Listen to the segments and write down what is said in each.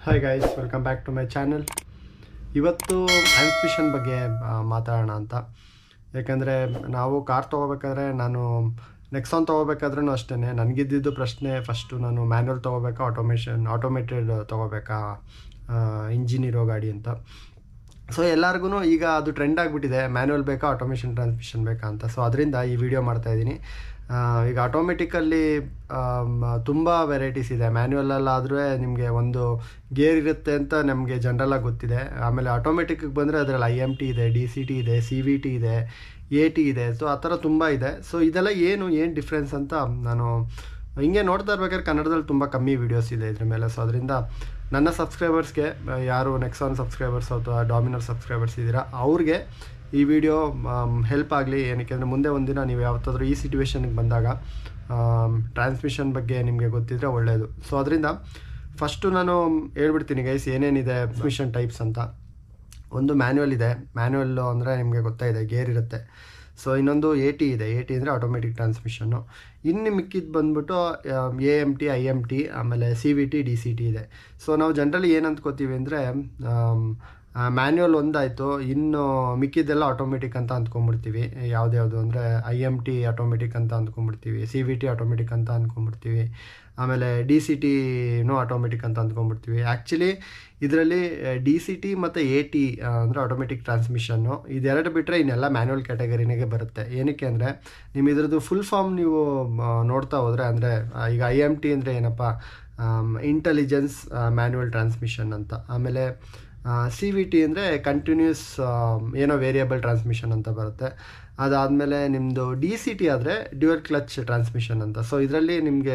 hi guys welcome back to my channel ಇವತ್ತು transmission ಬಗ್ಗೆ ಆ, ಮಾತಾಡೋಣ ಅಂತ ಯಾಕಂದರೆ ನಾವು ಕಾರ್ ತೊಗೋಬೇಕಾದ್ರೆ ನಾನು ನೆಕ್ಸಾನ್ ತೊಗೋಬೇಕಾದ್ರೂ ಅಷ್ಟೇ ನನಗಿದ್ದಿದ್ದು ಪ್ರಶ್ನೆ ಫಸ್ಟು ನಾನು ಮ್ಯಾನ್ಯಲ್ ತೊಗೋಬೇಕಾ ಆಟೋಮೇಷನ್ ಆಟೋಮೇಟೆಡ್ ತೊಗೋಬೇಕಾ ಇಂಜಿನ್ ಇರೋ ಗಾಡಿ ಅಂತ ಸೊ ಎಲ್ಲರಿಗೂ ಈಗ ಅದು ಟ್ರೆಂಡ್ ಆಗಿಬಿಟ್ಟಿದೆ ಮ್ಯಾನ್ಯಲ್ ಬೇಕಾ ಆಟೋಮೇಷನ್ ಟ್ರಾನ್ಸ್ಮಿಷನ್ ಬೇಕಾ ಅಂತ ಸೊ ಅದರಿಂದ ಈ ವಿಡಿಯೋ ಮಾಡ್ತಾಯಿದ್ದೀನಿ ಈಗ ಆಟೋಮೆಟಿಕಲ್ಲಿ ತುಂಬ ವೆರೈಟೀಸ್ ಇದೆ ಮ್ಯಾನ್ಯುವಲಲ್ಲಾದರೂ ನಿಮಗೆ ಒಂದು ಗೇರ್ ಇರುತ್ತೆ ಅಂತ ನಮಗೆ ಜನರಲಾಗಿ ಗೊತ್ತಿದೆ ಆಮೇಲೆ ಆಟೋಮೆಟಿಕ್ಗೆ ಬಂದರೆ ಅದರಲ್ಲಿ ಐ ಎಮ್ ಟಿ ಇದೆ ಡಿ ಸಿ ಟಿ ಇದೆ ಸಿ ವಿ ಟಿ ಇದೆ ಎ ಟಿ ಇದೆ ಸೊ ಆ ಥರ ತುಂಬ ಇದೆ ಸೊ ಇದೆಲ್ಲ ಏನು ಏನು ಡಿಫ್ರೆನ್ಸ್ ಅಂತ ನಾನು ಹಿಂಗೆ ನೋಡ್ತಾ ಇರ್ಬೇಕಾದ್ರೆ ಕನ್ನಡದಲ್ಲಿ ತುಂಬ ಕಮ್ಮಿ ವೀಡಿಯೋಸ್ ಇದೆ ಇದ್ರ ಮೇಲೆ ಸೊ ಅದರಿಂದ ನನ್ನ ಸಬ್ಸ್ಕ್ರೈಬರ್ಸ್ಗೆ ಯಾರು ನೆಕ್ಸಾನ್ ಸಬ್ಸ್ಕ್ರೈಬರ್ಸ್ ಅಥವಾ ಡಾಮಿನರ್ ಸಬ್ಸ್ಕ್ರೈಬರ್ಸ್ ಇದ್ದೀರಾ ಅವ್ರಿಗೆ ಈ ವಿಡಿಯೋ ಹೆಲ್ಪ್ ಆಗಲಿ ಏನಕ್ಕೆ ಅಂದರೆ ಮುಂದೆ ಒಂದಿನ ನೀವು ಯಾವತ್ತಾದ್ರೂ ಈ ಸಿಚುವೇಶನ್ಗೆ ಬಂದಾಗ ಟ್ರಾನ್ಸ್ಮಿಷನ್ ಬಗ್ಗೆ ನಿಮಗೆ ಗೊತ್ತಿದ್ರೆ ಒಳ್ಳೆಯದು ಸೊ ಅದರಿಂದ ಫಸ್ಟು ನಾನು ಹೇಳ್ಬಿಡ್ತೀನಿ ಗೈಸ್ ಏನೇನಿದೆ ಟ್ರಾನ್ಸ್ಮಿಷನ್ ಟೈಪ್ಸ್ ಅಂತ ಒಂದು ಮ್ಯಾನ್ಯುವಲ್ ಇದೆ ಮ್ಯಾನ್ಯುವಲ್ಲು ಅಂದರೆ ನಿಮಗೆ ಗೊತ್ತಾಯಿದೆ ಗೇರ್ ಇರುತ್ತೆ ಸೊ ಇನ್ನೊಂದು ಎ ಟಿ ಇದೆ ಎ ಟಿ ಅಂದರೆ ಆಟೋಮೆಟಿಕ್ ಟ್ರಾನ್ಸ್ಮಿಷನ್ನು ಇನ್ನು ಮಿಕ್ಕಿದ್ದು ಬಂದ್ಬಿಟ್ಟು A M T I M T ಆಮೇಲೆ C V T D C T ಇದೆ ಸೊ ನಾವು ಜನರಲಿ ಏನು ಅಂದ್ಕೋತೀವಿ ಅಂದರೆ ಮ್ಯಾನ್ಯುವಲ್ ಒಂದಾಯಿತು ಇನ್ನು ಮಿಕ್ಕಿದ್ದೆಲ್ಲ ಆಟೋಮೆಟಿಕ್ ಅಂತ ಅಂದ್ಕೊಂಬಿಡ್ತೀವಿ ಯಾವ್ದ್ಯಾವುದು ಅಂದರೆ ಐ ಎಮ್ ಟಿ ಆಟೋಮೆಟಿಕ್ ಅಂತ ಅಂದ್ಕೊಂಬಿಡ್ತೀವಿ ಸಿ ವಿ ಟಿ ಆಟೋಮೆಟಿಕ್ ಅಂತ ಅಂದ್ಕೊಂಬಿಡ್ತೀವಿ ಆಮೇಲೆ ಡಿ ಸಿ ಟಿನೂ ಆಟೋಮೆಟಿಕ್ ಅಂತ ಅಂದ್ಕೊಂಬಿಡ್ತೀವಿ ಆ್ಯಕ್ಚುಲಿ ಇದರಲ್ಲಿ ಡಿ ಸಿ ಟಿ ಮತ್ತು ಎ ಟಿ ಅಂದರೆ ಆಟೋಮೆಟಿಕ್ ಟ್ರಾನ್ಸ್ಮಿಷನ್ನು ಇದೆರಡು ಬಿಟ್ಟರೆ ಇನ್ನೆಲ್ಲ ಮ್ಯಾನ್ಯುವಲ್ ಕ್ಯಾಟಗರಿನಾಗೆ ಬರುತ್ತೆ ಏನಕ್ಕೆ ಅಂದರೆ ನಿಮ್ಮ ಇದ್ರದ್ದು ಫುಲ್ ಫಾರ್ಮ್ ನೀವು ನೋಡ್ತಾ ಹೋದರೆ ಅಂದರೆ ಈಗ ಐ ಎಮ್ ಟಿ ಅಂದರೆ ಏನಪ್ಪ ಇಂಟೆಲಿಜೆನ್ಸ್ ಮ್ಯಾನ್ಯುವಲ್ ಟ್ರಾನ್ಸ್ಮಿಷನ್ ಅಂತ ಆಮೇಲೆ ಸಿ ವಿ ಟಿ ಅಂದರೆ ಕಂಟಿನ್ಯೂಸ್ ಏನೋ ವೇರಿಯಬಲ್ ಟ್ರಾನ್ಸ್ಮಿಷನ್ ಅಂತ ಬರುತ್ತೆ ಅದಾದಮೇಲೆ ನಿಮ್ಮದು ಡಿ ಸಿ ಟಿ ಆದರೆ ಡ್ಯುಯಲ್ ಕ್ಲಚ್ ಟ್ರಾನ್ಸ್ಮಿಷನ್ ಅಂತ ಸೊ ಇದರಲ್ಲಿ ನಿಮಗೆ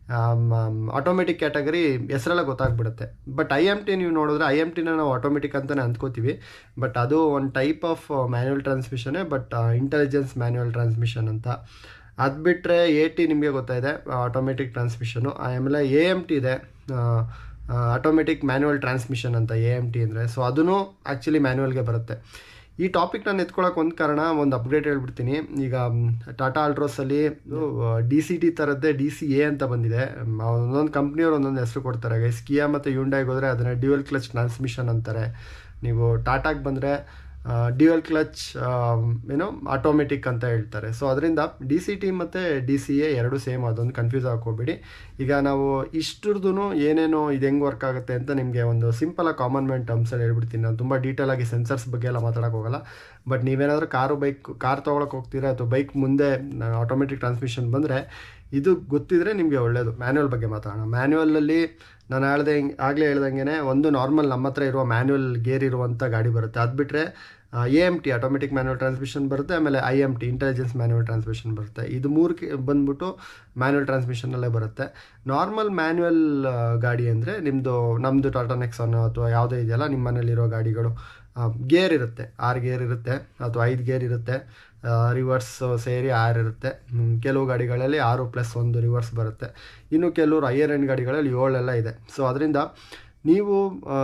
ಆಟೋಮೆಟಿಕ್ ಕ್ಯಾಟಗರಿ ಹೆಸರೆಲ್ಲ ಗೊತ್ತಾಗ್ಬಿಡುತ್ತೆ ಬಟ್ ಐ ಎಮ್ ಟಿ ನೀವು ನೋಡಿದ್ರೆ ಐ ಎಮ್ ಟಿನ ನಾವು ಆಟೋಮೆಟಿಕ್ ಅಂತಲೇ ಅಂದ್ಕೋತೀವಿ ಬಟ್ ಅದು ಒಂದು ಟೈಪ್ ಆಫ್ ಮ್ಯಾನ್ಯುವಲ್ ಟ್ರಾನ್ಸ್ಮಿಷನ್ನೇ ಬಟ್ ಇಂಟೆಲಿಜೆನ್ಸ್ ಮ್ಯಾನ್ಯುವಲ್ ಟ್ರಾನ್ಸ್ಮಿಷನ್ ಅಂತ ಅದು ಬಿಟ್ಟರೆ ಎ ಟಿ ನಿಮಗೆ ಗೊತ್ತಾಯಿದೆ ಆಟೋಮೆಟಿಕ್ ಟ್ರಾನ್ಸ್ಮಿಷನು ಆಮೇಲೆ ಎ ಎಮ್ ಟಿ ಇದೆ ಆಟೋಮೆಟಿಕ್ ಮ್ಯಾನ್ಯುವಲ್ ಟ್ರಾನ್ಸ್ಮಿಷನ್ ಅಂತ ಎ ಎಮ್ ಟಿ ಅಂದರೆ ಸೊ ಅದೂ ಆ್ಯಕ್ಚುಲಿ ಮ್ಯಾನ್ಯುವಲ್ಗೆ ಬರುತ್ತೆ ಈ ಟಾಪಿಕ್ ನಾನು ಎತ್ಕೊಳ್ಳೋಕೆ ಒಂದು ಕಾರಣ ಒಂದು ಅಪ್ಡೇಟ್ ಹೇಳ್ಬಿಡ್ತೀನಿ ಈಗ ಟಾಟಾ ಆಲ್ಟ್ರೋಸಲ್ಲಿ ಡಿ ಸಿ ಟಿ ಥರದ್ದೇ ಡಿ ಸಿ ಎ ಅಂತ ಬಂದಿದೆ ಒಂದೊಂದು ಕಂಪ್ನಿಯವ್ರು ಒಂದೊಂದು ಹೆಸರು ಕೊಡ್ತಾರೆ ಗೈಸ್ ಕಿಯಾ ಮತ್ತು ಯುಂಡಾಗಿ ಹೋದರೆ ಅದನ್ನು ಡ್ಯುಯಲ್ ಕ್ಲಚ್ ಟ್ರಾನ್ಸ್ಮಿಷನ್ ಅಂತಾರೆ ನೀವು ಟಾಟಾಗೆ ಬಂದರೆ ಡ್ಯುಯಲ್ ಕ್ಲಚ್ ಏನೋ ಆಟೋಮೆಟಿಕ್ ಅಂತ ಹೇಳ್ತಾರೆ ಸೊ ಅದರಿಂದ ಡಿ ಸಿ ಟಿ ಮತ್ತು ಡಿ ಸಿ ಎ ಎರಡು ಸೇಮ್ ಅದೊಂದು ಕನ್ಫ್ಯೂಸ್ ಹಾಕೋಬೇಡಿ ಈಗ ನಾವು ಇಷ್ಟರದ್ದು ಏನೇನೋ ಇದು ಹೆಂಗೆ ವರ್ಕ್ ಆಗುತ್ತೆ ಅಂತ ನಿಮಗೆ ಒಂದು ಸಿಂಪಲಾಗಿ ಕಾಮನ್ ಮ್ಯಾನ್ ಟರ್ಮ್ಸಲ್ಲಿ ಹೇಳ್ಬಿಡ್ತೀನಿ ನಾನು ತುಂಬ ಡೀಟೇಲಾಗಿ ಸೆನ್ಸರ್ಸ್ ಬಗ್ಗೆ ಎಲ್ಲ ಮಾತಾಡೋಕೆ ಹೋಗಲ್ಲ ಬಟ್ ನೀವೇನಾದರೂ ಕಾರು ಬೈಕ್ ಕಾರ್ ತೊಗೊಳಕ್ಕೆ ಹೋಗ್ತೀರಾ ಅಥವಾ ಬೈಕ್ ಮುಂದೆ ಆಟೋಮೆಟಿಕ್ ಟ್ರಾನ್ಸ್ಮಿಷನ್ ಬಂದರೆ ಇದು ಗೊತ್ತಿದ್ರೆ ನಿಮಗೆ ಒಳ್ಳೆಯದು ಮ್ಯಾನ್ಯುವಲ್ ಬಗ್ಗೆ ಮಾತಾಡೋಣ ಮ್ಯಾನ್ಯುವಲಲ್ಲಿ ನಾನು ಹೇಳ್ದೆ ಆಗಲೇ ಹೇಳ್ದಂಗೆ ಒಂದು ನಾರ್ಮಲ್ ನಮ್ಮ ಹತ್ರ ಇರುವ ಮ್ಯಾನ್ಯುವಲ್ ಗೇರ್ ಇರುವಂಥ ಗಾಡಿ ಬರುತ್ತೆ ಅದು ಬಿಟ್ಟರೆ A M T automatic manual transmission ಬರುತ್ತೆ ಆಮೇಲೆ I M T intelligence manual transmission ಬರುತ್ತೆ ಇದು ಮೂರು ಬಂದ್ಬಿಟ್ಟು ಮ್ಯಾನ್ಯುವಲ್ ಟ್ರಾನ್ಸ್ಮಿಷನಲ್ಲೇ ಬರುತ್ತೆ ನಾರ್ಮಲ್ ಮ್ಯಾನ್ಯುವಲ್ ಗಾಡಿ ಅಂದರೆ ನಿಮ್ಮದು ನಮ್ಮದು ಟಾಟಾ ನೆಕ್ಸಾನ್ ಅಥವಾ ಯಾವುದೇ ಇದೆಯಲ್ಲ ನಿಮ್ಮ ಮನೇಲಿರೋ ಗಾಡಿಗಳು ಗೇರ್ ಇರುತ್ತೆ ಆರು ಗೇರ್ ಇರುತ್ತೆ ಅಥವಾ ಐದು ಗೇರ್ ಇರುತ್ತೆ ರಿವರ್ಸ್ ಸೇರಿ ಆರು ಇರುತ್ತೆ ಕೆಲವು ಗಾಡಿಗಳಲ್ಲಿ ಆರು ಪ್ಲಸ್ ಒಂದು ರಿವರ್ಸ್ ಬರುತ್ತೆ ಇನ್ನು ಕೆಲವರು ಹೈಯರ್ ಎಂಡ್ ಗಾಡಿಗಳಲ್ಲಿ ಏಳೆಲ್ಲ ಇದೆ ಸೊ ಅದರಿಂದ ನೀವು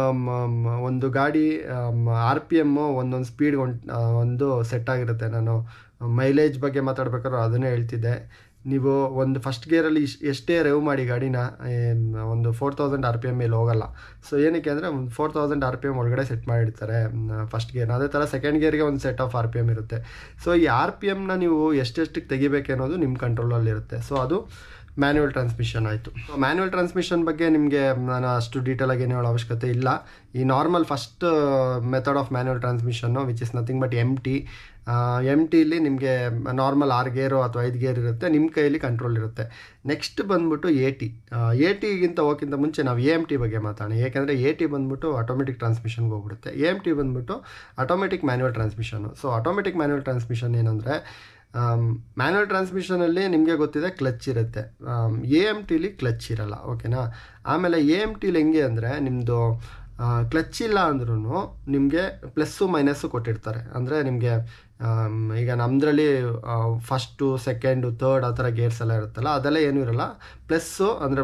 ಒಂದು ಗಾಡಿ ಆರ್ ಪಿ ಎಮ್ಮು ಒಂದೊಂದು ಸ್ಪೀಡ್ ಒಂದು ಸೆಟ್ ಆಗಿರುತ್ತೆ ನಾನು ಮೈಲೇಜ್ ಬಗ್ಗೆ ಮಾತಾಡ್ಬೇಕಾದ್ರೂ ಅದನ್ನೇ ಹೇಳ್ತಿದ್ದೆ ನೀವು ಒಂದು ಫಸ್ಟ್ ಗೇರಲ್ಲಿ ಇಶ್ ಎಷ್ಟೇ ರೆವ್ ಮಾಡಿ ಗಾಡಿನ ಒಂದು four thousand R P M ಮೇಲೆ ಹೋಗಲ್ಲ ಸೊ ಏನಕ್ಕೆ ಅಂದರೆ ಒಂದು four thousand R P M ಒಳಗಡೆ ಸೆಟ್ ಮಾಡಿರ್ತಾರೆ ಫಸ್ಟ್ ಗೇರ್ ಅದೇ ಥರ ಸೆಕೆಂಡ್ ಗೇರ್ಗೆ ಒಂದು set of R P M ಇರುತ್ತೆ ಸೊ ಈ ಆರ್ ಪಿ ಎಮ್ನ ನೀವು ಎಷ್ಟೆಷ್ಟಕ್ಕೆ ತೆಗಿಬೇಕು ಅನ್ನೋದು ನಿಮ್ಮ ಕಂಟ್ರೋಲಲ್ಲಿರುತ್ತೆ ಸೊ ಅದು ಮ್ಯಾನ್ಯುವಲ್ ಟ್ರಾನ್ಸ್ಮಿಷನ್ ಆಯಿತು ಮ್ಯಾನ್ಯುವಲ್ ಟ್ರಾನ್ಸ್ಮಿಷನ್ ಬಗ್ಗೆ ನಿಮಗೆ ನಾನು ಅಷ್ಟು ಡೀಟೇಲಾಗಿ ಏನು ಹೇಳೋ ಅವಶ್ಯಕತೆ ಇಲ್ಲ ಈ normal first method of manual transmission which is nothing but M T M ಟಿಲಿ ನಿಮಗೆ ನಾರ್ಮಲ್ ಆರು ಗೇರು ಅಥವಾ ಐದು ಗೇರ್ ಇರುತ್ತೆ ನಿಮ್ಮ ಕೈಯಲ್ಲಿ ಕಂಟ್ರೋಲ್ ಇರುತ್ತೆ ನೆಕ್ಸ್ಟ್ ಬಂದ್ಬಿಟ್ಟು ಎ ಟಿ ಎ ಟಿಗಿಂತ ಹೋಗೋಕ್ಕಿಂತ ಮುಂಚೆ ನಾವು ಎ ಎಮ್ ಟಿ ಬಗ್ಗೆ ಮಾತಾಡೋಣ ಏಕೆಂದರೆ ಎ ಟಿ ಬಂದ್ಬಿಟ್ಟು ಆಟೋಮೆಟಿಕ್ ಟ್ರಾನ್ಸ್ಮಿಷನ್ಗೆ ಹೋಗ್ಬಿಡುತ್ತೆ ಎ ಎಮ್ ಟಿ ಬಂದ್ಬಿಟ್ಟು automatic manual transmission so automatic manual transmission ಏನಂದರೆ ಮ್ಯಾನ್ಯುವಲ್ ಟ್ರಾನ್ಸ್ಮಿಷನಲ್ಲಿ ನಿಮಗೆ ಗೊತ್ತಿದೆ ಕ್ಲಚ್ ಇರುತ್ತೆ ಎ ಎಮ್ ಟಿಲಿ ಕ್ಲಚ್ ಇರಲ್ಲ ಓಕೆನಾ ಆಮೇಲೆ ಎ ಎಮ್ ಟಿಲಿ ಹೆಂಗೆ ಅಂದರೆ ನಿಮ್ಮದು ಕ್ಲಚ್ ಇಲ್ಲ ಅಂದ್ರೂ ನಿಮಗೆ ಪ್ಲಸ್ಸು ಮೈನಸ್ಸು ಕೊಟ್ಟಿರ್ತಾರೆ ಅಂದರೆ ನಿಮಗೆ ಆಮ್, ಈಗ ನಮ್ಮದ್ರಲ್ಲಿ ಫಸ್ಟು ಸೆಕೆಂಡು ತರ್ಡ್ ಆ ಥರ ಗೇರ್ಸ್ ಎಲ್ಲ ಇರುತ್ತಲ್ಲ ಅದೆಲ್ಲ ಏನೂ ಇರಲ್ಲ ಪ್ಲಸ್ಸು ಅಂದರೆ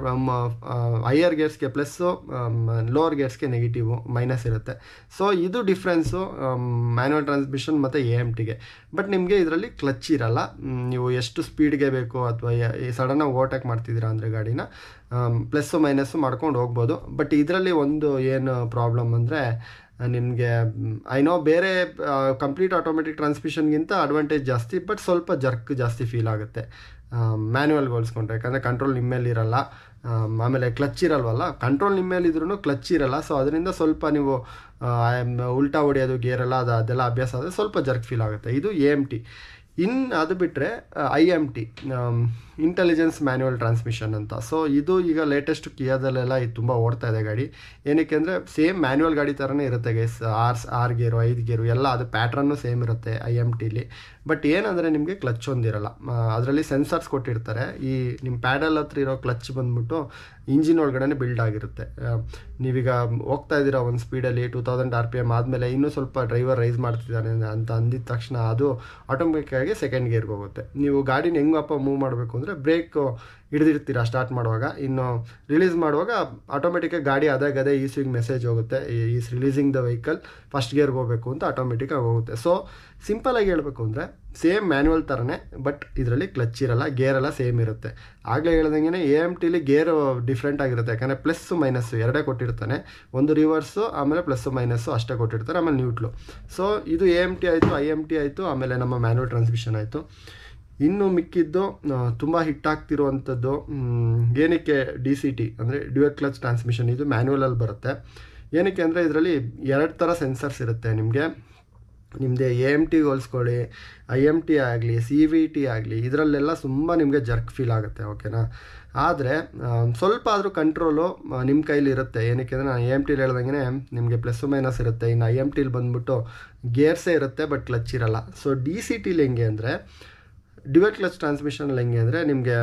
ಹೈಯರ್ ಗೇರ್ಸ್ಗೆ ಪ್ಲಸ್ಸು ಲೋವರ್ ಗೇರ್ಸ್ಗೆ ನೆಗೆಟಿವು ಮೈನಸ್ ಇರುತ್ತೆ ಸೊ ಇದು ಡಿಫ್ರೆನ್ಸು ಮ್ಯಾನ್ಯುವಲ್ ಟ್ರಾನ್ಸ್ಮಿಷನ್ ಮತ್ತು ಎ ಎಮ್ ಟಿಗೆ ಬಟ್ ನಿಮಗೆ ಇದರಲ್ಲಿ ಕ್ಲಚ್ ಇರಲ್ಲ ಮ್, ನೀವು ಎಷ್ಟು ಸ್ಪೀಡ್ಗೆ ಬೇಕು ಅಥವಾ ಸಡನ್ನಾಗಿ ಓವರ್ಟೇಕ್ ಮಾಡ್ತಿದ್ದೀರಾ ಅಂದರೆ ಗಾಡಿನ ಪ್ಲಸ್ಸು ಮೈನಸ್ಸು ಮಾಡ್ಕೊಂಡು ಹೋಗ್ಬೋದು ಬಟ್ ಇದರಲ್ಲಿ ಒಂದು ಏನು ಪ್ರಾಬ್ಲಮ್ ಅಂದರೆ ನಿಮಗೆ ಐ ನೋ ಬೇರೆ ಕಂಪ್ಲೀಟ್ ಆಟೋಮೆಟಿಕ್ ಟ್ರಾನ್ಸ್ಮಿಷನ್ಗಿಂತ ಅಡ್ವಾಂಟೇಜ್ ಜಾಸ್ತಿ ಬಟ್ ಸ್ವಲ್ಪ ಜರ್ಕ್ ಜಾಸ್ತಿ ಫೀಲ್ ಆಗುತ್ತೆ ಮ್ಯಾನ್ಯುವಲ್ಗೆ ಹೋಲಿಸ್ಕೊಂಡ್ರೆ ಯಾಕಂದರೆ ಕಂಟ್ರೋಲ್ ನಿಮ್ಮ ಮೇಲೆ ಇರಲ್ಲ ಆಮ್, ಆಮೇಲೆ ಕ್ಲಚ್ ಇರಲ್ವಲ್ಲ ಕಂಟ್ರೋಲ್ ನಿಮ್ಮ ಮೇಲೆ ಇದ್ರೂ ಕ್ಲಚ್ ಇರಲ್ಲ ಸೊ ಅದರಿಂದ ಸ್ವಲ್ಪ ನೀವು ಆ, ಉಲ್ಟಾ ಹೊಡೆಯೋದು ಗೇರೆಲ್ಲ ಅದು ಅದೆಲ್ಲ ಅಭ್ಯಾಸ ಆದರೆ ಸ್ವಲ್ಪ ಜರ್ಕ್ ಫೀಲ್ ಆಗುತ್ತೆ ಇದು ಎ ಎಮ್ ಟಿ ಇನ್ ಅದು ಬಿಟ್ಟರೆ I M T intelligence manual transmission ಅಂತ ಸೊ ಇದು ಈಗ ಲೇಟೆಸ್ಟ್ ಕಿಯಾದಲ್ಲೆಲ್ಲ ಇದು ತುಂಬ ಓಡ್ತಾ ಇದೆ ಗಾಡಿ ಏನಕ್ಕೆ ಅಂದರೆ ಸೇಮ್ ಮ್ಯಾನ್ಯುವಲ್ ಗಾಡಿ ಥರನೇ ಇರುತ್ತೆ ಗೈಸ್ ಆರ್ ಆರು ಗೇರು ಐದು ಗೇರು ಎಲ್ಲ ಅದು ಪ್ಯಾಟ್ರನ್ನು ಸೇಮ್ ಇರುತ್ತೆ ಐ ಎಮ್ ಟಿಲಿ ಬಟ್ ಏನಂದರೆ ನಿಮಗೆ ಕ್ಲಚ್ ಒಂದಿರಲ್ಲ ಅದರಲ್ಲಿ ಸೆನ್ಸರ್ಸ್ ಕೊಟ್ಟಿರ್ತಾರೆ ಈ ನಿಮ್ಮ ಪ್ಯಾಡಲ್ ಹತ್ರ ಇರೋ ಕ್ಲಚ್ ಬಂದ್ಬಿಟ್ಟು ಇಂಜಿನ್ ಒಳಗಡೆ ಬಿಲ್ಡ್ ಆಗಿರುತ್ತೆ ಆ, ನೀವೀಗ ಹೋಗ್ತಾ ಇದ್ದೀರಾ ಒಂದು ಸ್ಪೀಡಲ್ಲಿ two thousand R P M ಆದಮೇಲೆ ಇನ್ನೂ ಸ್ವಲ್ಪ ಡ್ರೈವರ್ ರೈಸ್ ಮಾಡ್ತಿದ್ದಾನೆ ಅಂತ ಅಂದಿದ ತಕ್ಷಣ ಅದು ಆಟೋಮೆಟಿಕ್ಕಾಗಿ ಸೆಕೆಂಡ್ ಗೇರ್ಗೆ ಹೋಗುತ್ತೆ ನೀವು ಗಾಡಿನ ಹೆಂಗಪ್ಪ ಮೂವ್ ಮಾಡಬೇಕು ಅಂದರೆ ಬ್ರೇಕ್ ಹಿಡಿದಿರ್ತೀರಾ ಸ್ಟಾರ್ಟ್ ಮಾಡುವಾಗ ಇನ್ನು ರಿಲೀಸ್ ಮಾಡುವಾಗ ಆಟೋಮೆಟಿಕ್ಕಾಗಿ ಗಾಡಿ ಅದೇ ಗದೇ ಈ ಸ್ವಿಂಗ್ ಮೆಸೇಜ್ ಹೋಗುತ್ತೆ is releasing the vehicle first ಗೇರ್ಗೆ ಹೋಗಬೇಕು ಅಂತ ಆಟೋಮೆಟಿಕ್ಕಾಗಿ ಹೋಗುತ್ತೆ ಸೊ ಸಿಂಪಲಾಗಿ ಹೇಳಬೇಕು ಅಂದರೆ ಸೇಮ್ ಮ್ಯಾನ್ಯುವಲ್ ಥರನೇ ಬಟ್ ಇದರಲ್ಲಿ ಕ್ಲಚ್ ಇರಲ್ಲ ಗೇರ್ ಎಲ್ಲ ಸೇಮ್ ಇರುತ್ತೆ ಆಗಲೇ ಹೇಳ್ದಂಗೆ ಎ ಎಮ್ ಟಿಲಿ ಗೇರ್ ಡಿಫ್ರೆಂಟ್ ಆಗಿರುತ್ತೆ ಯಾಕಂದರೆ ಪ್ಲಸ್ಸು ಮೈನಸ್ಸು ಎರಡೇ ಕೊಟ್ಟಿರ್ತಾನೆ ಒಂದು ರಿವರ್ಸು ಆಮೇಲೆ ಪ್ಲಸ್ಸು ಮೈನಸ್ಸು ಅಷ್ಟೇ ಕೊಟ್ಟಿರ್ತಾರೆ ಆಮೇಲೆ ನ್ಯೂಟ್ಲು ಸೊ ಇದು ಎ ಎಮ್ ಟಿ ಆಯಿತು ಐ ಎಮ್ ಟಿ ಆಯಿತು ಆಮೇಲೆ ನಮ್ಮ ಮ್ಯಾನ್ಯುವಲ್ ಟ್ರಾನ್ಸ್ಮಿಷನ್ ಆಯಿತು ಇನ್ನು ಮಿಕ್ಕಿದ್ದು ತುಂಬ ಹಿಟ್ ಆಗ್ತಿರುವಂಥದ್ದು ಮ್, ಏನಕ್ಕೆ ಡಿ ಸಿ ಟಿ ಅಂದರೆ ಡ್ಯುಯಲ್ ಕ್ಲಚ್ ಟ್ರಾನ್ಸ್ಮಿಷನ್ ಇದು ಮ್ಯಾನ್ಯುವಲಲ್ಲಿ ಬರುತ್ತೆ ಏನಕ್ಕೆ ಅಂದರೆ ಇದರಲ್ಲಿ ಎರಡು ಥರ ಸೆನ್ಸರ್ಸ್ ಇರುತ್ತೆ ನಿಮಗೆ ನಿಮ್ಮದೇ ಎ ಎಮ್ ಟಿಗೆ ಹೋಲಿಸ್ಕೊಳ್ಳಿ ಐ ಎಮ್ ಟಿ ಆಗಲಿ ಸಿ ವಿ ಟಿ ಆಗಲಿ ಇದರಲ್ಲೆಲ್ಲ ತುಂಬ ನಿಮಗೆ ಜರ್ಕ್ ಫೀಲ್ ಆಗುತ್ತೆ ಓಕೆನಾ ಆದರೆ ಸ್ವಲ್ಪ ಆದರೂ ಕಂಟ್ರೋಲು ನಿಮ್ಮ ಕೈಲಿ ಇರುತ್ತೆ ಏನಕ್ಕೆ ಅಂದರೆ ನಾನು ಎ ಎಮ್ ಟಿಲಿ ಹೇಳ್ದಂಗೆ ನಿಮಗೆ ಪ್ಲಸ್ಸು ಮೈನಸ್ ಇರುತ್ತೆ ಇನ್ನು ಐ ಎಮ್ ಟಿಲಿ ಬಂದ್ಬಿಟ್ಟು ಗೇರ್ಸೇ ಇರುತ್ತೆ ಬಟ್ ಕ್ಲಚ್ ಇರಲ್ಲ ಸೊ ಡಿ ಸಿ ಟಿಲಿ ಹೆಂಗೆ ಅಂದರೆ ಡ್ಯುವೆಟ್ ಕ್ಲಚ್ ಟ್ರಾನ್ಸ್ಮಿಷನಲ್ಲಿ ಹೆಂಗೆ ಅಂದರೆ ನಿಮಗೆ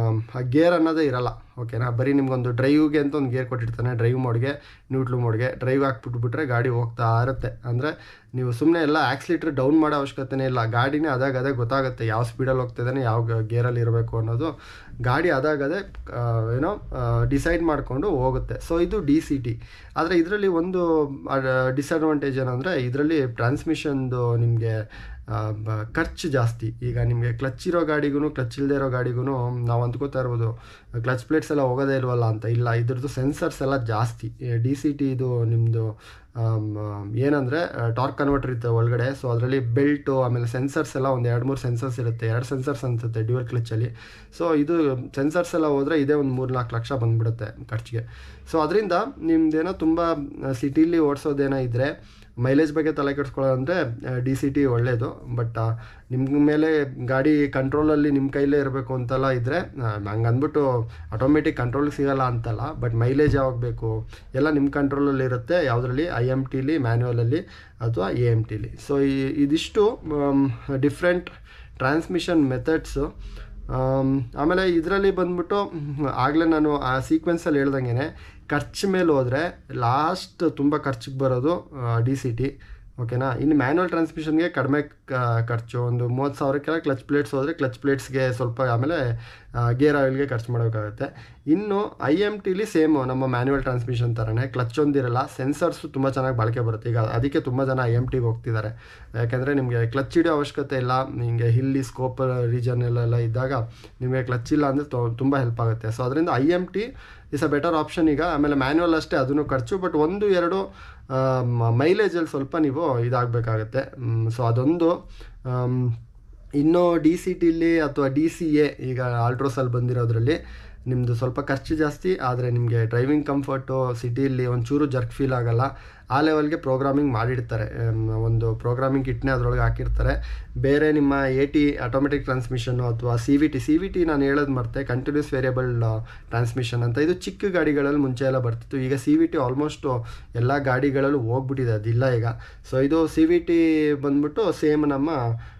ಆ ಗೇರ್ ಅನ್ನೋದೇ ಇರಲ್ಲ ಓಕೆನಾ ಬರೀ ನಿಮ್ಗೊಂದು ಡ್ರೈವ್ಗೆ ಅಂತ ಒಂದು ಗೇರ್ ಕೊಟ್ಟಿರ್ತಾನೆ ಡ್ರೈವ್ ಮೋಡ್ಗೆ ನ್ಯೂಟ್ಲು ಮೋಡ್ಗೆ ಡ್ರೈವ್ ಹಾಕ್ಬಿಟ್ಬಿಟ್ರೆ ಗಾಡಿ ಹೋಗ್ತಾ ಇರುತ್ತೆ ಅಂದರೆ ನೀವು ಸುಮ್ಮನೆ ಎಲ್ಲ ಆಕ್ಸಿಲೇಟ್ರ್ ಡೌನ್ ಮಾಡೋ ಅವಶ್ಯಕತೆನೇ ಇಲ್ಲ ಗಾಡಿನೇ ಅದಾಗ ಅದೇ ಗೊತ್ತಾಗುತ್ತೆ ಯಾವ ಸ್ಪೀಡಲ್ಲಿ ಹೋಗ್ತಿದ್ದಾನೆ ಯಾವ ಗೇರಲ್ಲಿ ಇರಬೇಕು ಅನ್ನೋದು ಗಾಡಿ ಅದಾಗದೇ ಆ, ಏನೋ ಡಿಸೈಡ್ ಮಾಡಿಕೊಂಡು ಹೋಗುತ್ತೆ ಸೊ ಇದು ಡಿ ಸಿ ಟಿ ಆದರೆ ಇದರಲ್ಲಿ ಒಂದು ಡಿಸಡ್ವಾಂಟೇಜ್ ಏನಂದರೆ ಇದರಲ್ಲಿ ಟ್ರಾನ್ಸ್ಮಿಷನ್ದು ನಿಮಗೆ ಖರ್ಚು ಜಾಸ್ತಿ ಈಗ ನಿಮಗೆ ಕ್ಲಚ್ ಇರೋ ಗಾಡಿಗೂ ಕ್ಲಚ್ ಇಲ್ಲದೆ ಇರೋ ಗಾಡಿಗೂ ನಾವು ಅಂದ್ಕೋತಾ ಇರ್ಬೋದು ಕ್ಲಚ್ ಪ್ಲೇಟ್ಸ್ ಎಲ್ಲ ಹೋಗೋದೇ ಇಲ್ವಲ್ಲ ಅಂತ ಇಲ್ಲ ಇದ್ರದ್ದು ಸೆನ್ಸರ್ಸ್ ಎಲ್ಲ ಜಾಸ್ತಿ ಡಿ ಸಿ ಟಿ ಇದು ನಿಮ್ಮದು ಏನಂದರೆ ಟಾರ್ಕ್ ಕನ್ವರ್ಟರ್ ಇರುತ್ತೆ ಒಳಗಡೆ ಸೊ ಅದರಲ್ಲಿ ಬೆಲ್ಟು ಆಮೇಲೆ ಸೆನ್ಸರ್ಸ್ ಎಲ್ಲ ಒಂದು ಎರಡು ಮೂರು ಸೆನ್ಸರ್ಸ್ ಇರುತ್ತೆ ಎರಡು ಸೆನ್ಸರ್ಸ್ ಅನ್ಸುತ್ತೆ ಡ್ಯೂಯಲ್ ಕ್ಲಚ್ಚಲ್ಲಿ ಸೊ ಇದು ಸೆನ್ಸರ್ಸ್ ಎಲ್ಲ ಹೋದರೆ ಇದೇ ಒಂದು ಮೂರು ನಾಲ್ಕು ಲಕ್ಷ ಬಂದ್ಬಿಡುತ್ತೆ ಖರ್ಚಿಗೆ ಸೊ ಅದರಿಂದ ನಿಮ್ದೇನೋ ತುಂಬ ಸಿಟಿಲಿ ಓಡಿಸೋದೇನೋ ಇದ್ದರೆ ಮೈಲೇಜ್ ಬಗ್ಗೆ ತಲೆ ಕೆಡಿಸ್ಕೊಳ್ಳೋದಂದರೆ ಡಿ ಸಿ ಟಿ ಒಳ್ಳೆಯದು ಬಟ್ ನಿಮ್ಮ ಮೇಲೆ ಗಾಡಿ ಕಂಟ್ರೋಲಲ್ಲಿ ನಿಮ್ಮ ಕೈಲೇ ಇರಬೇಕು ಅಂತೆಲ್ಲ ಇದ್ದರೆ ಹಂಗೆ ಅಂದ್ಬಿಟ್ಟು ಆಟೋಮೆಟಿಕ್ ಕಂಟ್ರೋಲ್ ಸಿಗಲ್ಲ ಅಂತಲ್ಲ ಬಟ್ ಮೈಲೇಜ್ ಯಾವಾಗ ಬೇಕು ಎಲ್ಲ ನಿಮ್ಮ ಕಂಟ್ರೋಲಲ್ಲಿ ಇರುತ್ತೆ ಯಾವುದರಲ್ಲಿ ಐ ಎಮ್ ಟಿಲಿ ಮ್ಯಾನ್ಯುವಲಲ್ಲಿ ಅಥವಾ ಎ ಎಮ್ ಟಿಲಿ ಸೊ ಈ ಇದಿಷ್ಟು ಡಿಫ್ರೆಂಟ್ ಟ್ರಾನ್ಸ್ಮಿಷನ್ ಮೆಥಡ್ಸು ಆಮೇಲೆ ಇದರಲ್ಲಿ ಬಂದ್ಬಿಟ್ಟು ಆಗಲೇ ನಾನು ಆ ಸೀಕ್ವೆನ್ಸಲ್ಲಿ ಹೇಳ್ದಂಗೆ ಖರ್ಚು ಮೇಲೆ ಹೋದರೆ ಲಾಸ್ಟ್ ತುಂಬ ಖರ್ಚಿಗೆ ಬರೋದು ಡಿ ಸಿ ಟಿ ಓಕೆನಾ ಇನ್ನು ಮ್ಯಾನ್ಯುವಲ್ ಟ್ರಾನ್ಸ್ಮಿಷನ್ಗೆ ಕಡಿಮೆ ಕ- ಖರ್ಚು ಒಂದು ಮೂವತ್ತು ಸಾವಿರಕ್ಕೆಲ್ಲ ಕ್ಲಚ್ ಪ್ಲೇಟ್ಸ್ ಹೋದರೆ ಕ್ಲಚ್ ಪ್ಲೇಟ್ಸ್ಗೆ ಸ್ವಲ್ಪ ಆಮೇಲೆ ಗೇರ್ ಆಯಿಲ್ಗೆ ಖರ್ಚು ಮಾಡಬೇಕಾಗುತ್ತೆ ಇನ್ನು ಐ ಎಮ್ ಟಿಲಿ ಸೇಮು ನಮ್ಮ ಮ್ಯಾನ್ಯುವಲ್ ಟ್ರಾನ್ಸ್ಮಿಷನ್ ಥರನೇ ಕ್ಲಚ್ ಒಂದಿರಲ್ಲ ಸೆನ್ಸರ್ಸು ತುಂಬ ಚೆನ್ನಾಗಿ ಬಳಕೆ ಬರುತ್ತೆ ಈಗ ಅದಕ್ಕೆ ತುಂಬ ಜನ ಐ ಎಮ್ ಟಿಗೆ ಹೋಗ್ತಿದ್ದಾರೆ ಯಾಕೆಂದರೆ ನಿಮಗೆ ಕ್ಲಚ್ ಹಿಡಿಯೋ ಅವಶ್ಯಕತೆ ಇಲ್ಲ ನಿಮಗೆ ಹಿಲ್ಲಿ ಸ್ಕೋಪ್ ರೀಜನಲ್ಲೆಲ್ಲ ಇದ್ದಾಗ ನಿಮಗೆ ಕ್ಲಚ್ ಇಲ್ಲ ಅಂದರೆ ತುಂಬ ಹೆಲ್ಪ್ ಆಗುತ್ತೆ ಸೊ ಅದರಿಂದ I M T is a better option ಈಗ ಆಮೇಲೆ ಮ್ಯಾನ್ಯುವಲ್ ಅಷ್ಟೇ ಅದನ್ನು ಖರ್ಚು ಬಟ್ ಒಂದು ಎರಡು ಮೈಲೇಜಲ್ಲಿ ಸ್ವಲ್ಪ ನೀವು ಇದಾಗಬೇಕಾಗತ್ತೆ ಸೊ ಅದೊಂದು ಆಮ್, ಇನ್ನು ಡಿ ಸಿ ಟಿಲಿ ಅಥವಾ ಡಿ ಸಿ ಎ ಈಗ ಆಲ್ಟ್ರೋಸಲ್ಲಿ ಬಂದಿರೋದ್ರಲ್ಲಿ ನಿಮ್ಮದು ಸ್ವಲ್ಪ ಖರ್ಚು ಜಾಸ್ತಿ ಆದರೆ ನಿಮಗೆ ಡ್ರೈವಿಂಗ್ ಕಂಫರ್ಟು ಸಿಟಿಯಲ್ಲಿ ಒಂಚೂರು ಜರ್ಕ್ ಫೀಲ್ ಆಗಲ್ಲ ಆ ಲೆವೆಲ್ಗೆ ಪ್ರೋಗ್ರಾಮಿಂಗ್ ಮಾಡಿರ್ತಾರೆ ಆಮ್, ಒಂದು ಪ್ರೋಗ್ರಾಮಿಂಗ್ ಕಿಟ್ನೇ ಅದರೊಳಗೆ ಹಾಕಿರ್ತಾರೆ ಬೇರೆ ನಿಮ್ಮ ಎ ಟಿ ಆಟೋಮೆಟಿಕ್ ಟ್ರಾನ್ಸ್ಮಿಷನ್ನು ಅಥವಾ C V T C V T ನಾನು ಹೇಳೋದು ಮರ್ತೆ ಕಂಟಿನ್ಯೂಸ್ ವೇರಿಯಬಲ್ ಟ್ರಾನ್ಸ್ಮಿಷನ್ ಅಂತ ಇದು ಚಿಕ್ಕ ಗಾಡಿಗಳಲ್ಲಿ ಮುಂಚೆ ಎಲ್ಲ ಬರ್ತಿತ್ತು ಈಗ ಸಿ ವಿ ಟಿ ಆಲ್ಮೋಸ್ಟು ಎಲ್ಲ ಗಾಡಿಗಳಲ್ಲೂ ಹೋಗ್ಬಿಟ್ಟಿದೆ ಅದಿಲ್ಲ ಈಗ ಸೊ ಇದು ಸಿ ವಿ ಟಿ ಬಂದ್ಬಿಟ್ಟು ಸೇಮ್ ನಮ್ಮ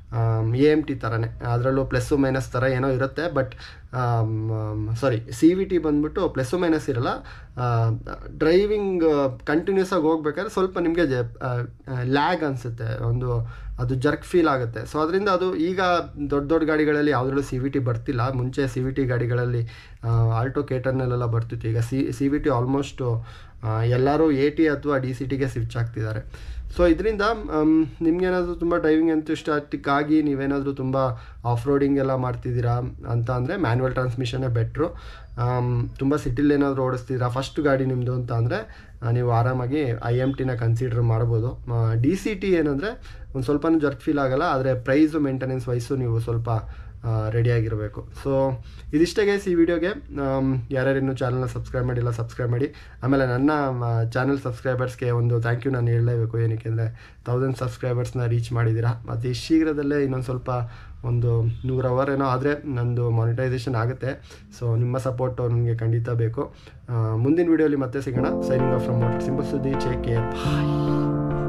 ಎ ಎಮ್ ಟಿ ಥರನೇ ಅದರಲ್ಲೂ ಪ್ಲಸ್ಸು ಮೈನಸ್ ಥರ ಏನೋ ಇರುತ್ತೆ but sorry C V T ಬಂದ್ಬಿಟ್ಟು ಪ್ಲಸ್ಸು ಮೈನಸ್ ಇರಲ್ಲ ಡ್ರೈವಿಂಗ್ ಕಂಟಿನ್ಯೂಸ್ ಆಗಿ ಹೋಗ್ಬೇಕಾದ್ರೆ ಸ್ವಲ್ಪ ನಿಮಗೆ ಲ್ಯಾಗ್ ಅನಿಸುತ್ತೆ ಒಂದು ಅದು ಜರ್ಕ್ ಫೀಲ್ ಆಗುತ್ತೆ ಸೊ ಅದರಿಂದ ಅದು ಈಗ ದೊಡ್ಡ ದೊಡ್ಡ ಗಾಡಿಗಳಲ್ಲಿ ಯಾವುದ್ರಲ್ಲೂ ಸಿ ವಿ ಟಿ ಬರ್ತಿಲ್ಲ ಮುಂಚೆ ಸಿ ವಿ ಟಿ ಗಾಡಿಗಳಲ್ಲಿ ಆಲ್ಟೋ ಕೇಟರ್ನಲ್ಲೆಲ್ಲ ಬರ್ತಿತ್ತು ಈಗ C C V T almost ಎಲ್ಲರೂ ಎ ಟಿ ಅಥವಾ ಡಿ ಸಿ ಟಿಗೆ ಸ್ವಿಚ್ ಆಗ್ತಿದ್ದಾರೆ ಸೊ ಇದರಿಂದ ನಿಮ್ಗೇನಾದರೂ ತುಂಬ ಡ್ರೈವಿಂಗ್ ಎಂತುಸ್ಟಾಟಿಕ್ ಆಗಿ ನೀವೇನಾದರೂ ತುಂಬ ಆಫ್ ರೋಡಿಂಗ್ ಎಲ್ಲ ಮಾಡ್ತಿದ್ದೀರಾ ಅಂತ ಅಂದರೆ ಮ್ಯಾನ್ಯಲ್ ಟ್ರಾನ್ಸ್ಮಿಷನ್ನೇ ಬೆಟ್ರು ತುಂಬ ಸಿಟಿಲಿ ಏನಾದರೂ ಓಡಿಸ್ತಿದ್ದೀರಾ ಫಸ್ಟ್ ಗಾಡಿ ನಿಮ್ಮದು ಅಂತ ಅಂದರೆ ನೀವು ಆರಾಮಾಗಿ ಐ ಎಮ್ ಟಿನ ಕನ್ಸಿಡರ್ ಮಾಡ್ಬೋದು ಡಿ ಸಿ ಟಿ ಏನಂದರೆ ಒಂದು ಸ್ವಲ್ಪನೂ ಜರ್ಕ್ ಫೀಲ್ ಆಗಲ್ಲ ಆದರೆ ಪ್ರೈಸು ಮೇಂಟೆನೆನ್ಸ್ ವೈಸು ನೀವು ಸ್ವಲ್ಪ ರೆಡಿಯಾಗಿರಬೇಕು ಸೊ ಇದಿಷ್ಟೇ ಗೈಸ್ ಈ ವಿಡಿಯೋಗೆ ಯಾರ್ಯಾರು ಇನ್ನೂ ಚಾನಲ್ನ ಸಬ್ಸ್ಕ್ರೈಬ್ ಮಾಡಿಲ್ಲ ಸಬ್ಸ್ಕ್ರೈಬ್ ಮಾಡಿ ಆಮೇಲೆ ನನ್ನ ಚಾನಲ್ ಸಬ್ಸ್ಕ್ರೈಬರ್ಸ್ಗೆ ಒಂದು ಥ್ಯಾಂಕ್ ಯು ನಾನು ಹೇಳಲೇಬೇಕು ಏನಕ್ಕೆ ಅಂದರೆ ತೌಸಂಡ್ ಸಬ್ಸ್ಕ್ರೈಬರ್ಸ್ನ ರೀಚ್ ಮಾಡಿದ್ದೀರಾ ಮತ್ತು ಈ ಶೀಘ್ರದಲ್ಲೇ ಇನ್ನೊಂದು ಸ್ವಲ್ಪ ಒಂದು ನೂರು ಅವರ್ ಏನೋ ಆದರೆ ನಂದು ಮಾನಿಟೈಸೇಷನ್ ಆಗುತ್ತೆ ಸೊ ನಿಮ್ಮ ಸಪೋರ್ಟು ನನಗೆ ಖಂಡಿತ ಬೇಕು ಮುಂದಿನ ವೀಡಿಯೋಲಿ ಮತ್ತೆ ಸಿಗೋಣ signing off from motor simple ಸುದ್ದಿ ಚೇಕ್ ಕೇರ್ ಬಾಯ್